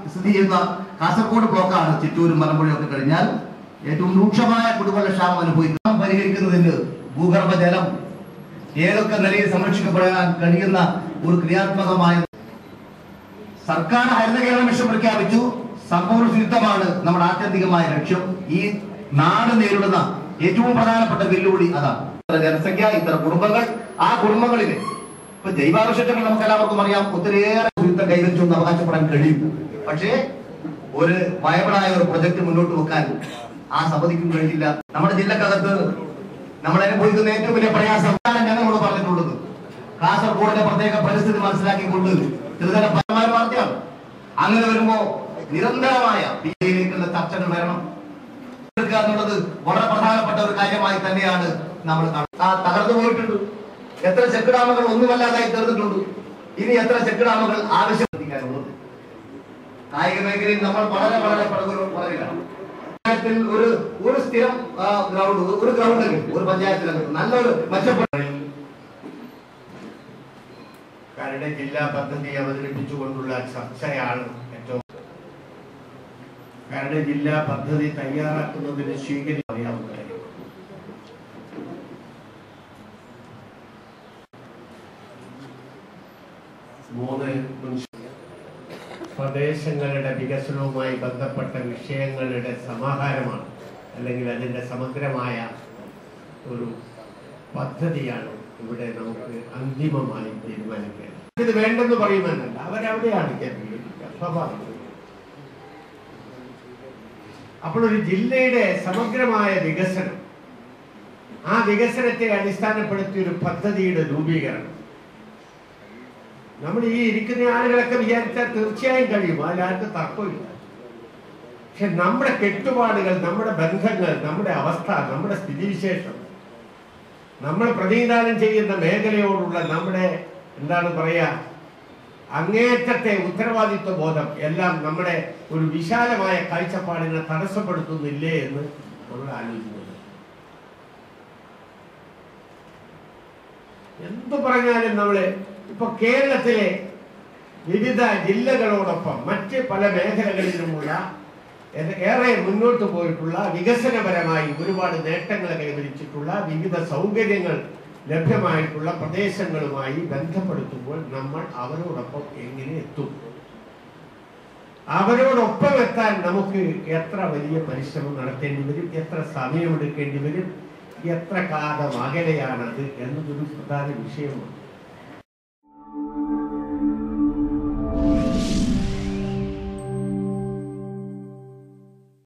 സ്ഥിതി ചെയ്യുന്ന കാസർഗോഡ് ബ്ലോക്കാണ് ചിറ്റൂരും മലമ്പുഴയും ഒക്കെ കഴിഞ്ഞാൽ ഏറ്റവും രൂക്ഷമായ കുടിവെള്ളക്ഷാമം അനുഭവിക്കുന്ന പരിഹരിക്കുന്നതിന് ഭൂഗർഭജലം ഏതൊക്കെ നിലയിൽ സംരക്ഷിക്കപ്പെടാൻ കഴിയുന്ന ഒരു ക്രിയാത്മകമായ സർക്കാർ ഹരിത കേരള മിഷൻ പ്രഖ്യാപിച്ചു സമ്പൂർണ്ണ ശുദ്ധമാണ് നമ്മുടെ ആത്യന്തികമായ ലക്ഷ്യം ഈ നാട് നേരിടുന്ന ഏറ്റവും പ്രധാനപ്പെട്ട വെല്ലുവിളി അതാണ് ഇത്ര ജനസംഖ്യ ഇത്ര കുടുംബങ്ങൾ ആ കുടുംബങ്ങളിലെ ഇപ്പൊ ജൈവാവശിഷ്ടങ്ങൾ നമുക്ക് എല്ലാവർക്കും അറിയാം ഒത്തിരിയേറെ ശുദ്ധ കൈവരിച്ചൊന്ന് അവകാശപ്പെടാൻ കഴിയും പക്ഷേ ഒരു വയബിളായ ഒരു പ്രൊജക്ട് മുന്നോട്ട് വെക്കാൻ ആ സമിതിക്കും കഴിഞ്ഞില്ല നമ്മുടെ ജില്ലക്കകത്ത് നമ്മൾ അനുഭവിക്കുന്ന ഏറ്റവും വലിയ പ്രയാസം അതാണ് ഞങ്ങളോട് പറഞ്ഞിട്ടുള്ളത് കാസർഗോഡിന്റെ പ്രത്യേക പരിസ്ഥിതി മനസ്സിലാക്കിക്കൊണ്ട് ത്രിതല പരമായ വാർത്തയാണ് അങ്ങനെ വരുമ്പോ നിരന്തരമായ പി എയിലേക്കുള്ള ചർച്ചകൾ വരണം എടുക്കുക എന്നുള്ളത് വളരെ പ്രധാനപ്പെട്ട ഒരു കാര്യമായി തന്നെയാണ് നമ്മൾ കാണുന്നത്. ആ തകർന്നു പോയിട്ടുണ്ട് എത്ര ചെക്ക് ഡാമുകൾ ഒന്നുമല്ലാതായി തീർന്നിട്ടുണ്ട് ഇനി എത്ര ചെക്ക് ഡാമുകൾ ആവശ്യപ്പെട്ടിരിക്കാനുള്ളത് കായിക മേഖലയിൽ നമ്മൾ വളരെ വളരെ പുറകിലോ- പുറകിലാണ് പഞ്ചായത്തിൽ ഒരു ഒരു സ്ഥിരം ഗ്രൗണ്ട് ഒരു ഗ്രൗണ്ട് ഒരു പഞ്ചായത്തിനകത്ത് നല്ലൊരു മെച്ചപ്പെട്ട കരട് ജില്ലാ പദ്ധതി അവതരിപ്പിച്ചുകൊണ്ടുള്ള ചർച്ചയാണ് ഏറ്റവും കരട് ജില്ലാ പദ്ധതി തയ്യാറാക്കുന്നതിന് സ്വീകരിക്കാൻ അറിയാവുന്ന കാര്യം മൂന്ന് മുനിസിപ്പൽ പ്രദേശങ്ങളുടെ വികസനവുമായി ബന്ധപ്പെട്ട വിഷയങ്ങളുടെ സമാഹാരമാണ് അല്ലെങ്കിൽ അതിന്റെ സമഗ്രമായ ഒരു പദ്ധതിയാണ് ഇവിടെ നമുക്ക് അന്തിമമായി തീരുമാനിക്കേണ്ടത് ഇത് വേണ്ടെന്ന് പറയുമെന്നല്ല അവരവിടെയാണ് കേന്ദ്രീകരിക്കുക സ്വാഭാവികം അപ്പോൾ ഒരു ജില്ലയുടെ സമഗ്രമായ വികസനം ആ വികസനത്തെ അടിസ്ഥാനപ്പെടുത്തി ഒരു പദ്ധതിയുടെ രൂപീകരണം നമ്മൾ ഈ ഇരിക്കുന്ന ആളുകളൊക്കെ വിചാരിച്ചാൽ തീർച്ചയായും കഴിയും അതിലാർക്കും തർക്കമില്ല പക്ഷെ നമ്മുടെ കെട്ടുപാടുകൾ നമ്മുടെ ബന്ധങ്ങൾ നമ്മുടെ അവസ്ഥ നമ്മുടെ സ്ഥിതിവിശേഷം നമ്മൾ പ്രതിനിധാനം ചെയ്യുന്ന മേഖലയോടുള്ള നമ്മുടെ എന്താണ് പറയാ അങ്ങേറ്റത്തെ ഉത്തരവാദിത്വ ബോധം എല്ലാം നമ്മുടെ ഒരു വിശാലമായ കാഴ്ചപ്പാടിനെ തടസ്സപ്പെടുത്തുന്നില്ലേ എന്ന് നമ്മൾ ആലോചിക്കുന്നത് എന്തു പറഞ്ഞാലും നമ്മള് ഇപ്പൊ കേരളത്തിലെ വിവിധ ജില്ലകളോടൊപ്പം മറ്റ് പല മേഖലകളിലുമുള്ള ഏ- ഏറെ മുന്നോട്ട് പോയിട്ടുള്ള വികസനപരമായി ഒരുപാട് നേട്ടങ്ങൾ കൈവരിച്ചിട്ടുള്ള വിവിധ സൗകര്യങ്ങൾ ലഭ്യമായിട്ടുള്ള പ്രദേശങ്ങളുമായി ബന്ധപ്പെടുത്തുമ്പോൾ നമ്മൾ അവരോടൊപ്പം എങ്ങനെ എത്തും അവരോടൊപ്പം എത്താൻ നമുക്ക് എത്ര വലിയ പരിശ്രമം നടത്തേണ്ടി വരും എത്ര സമയമെടുക്കേണ്ടി വരും എത്ര കാലം അകലെയാണത് എന്നതൊരു പ്രധാന വിഷയമാണ്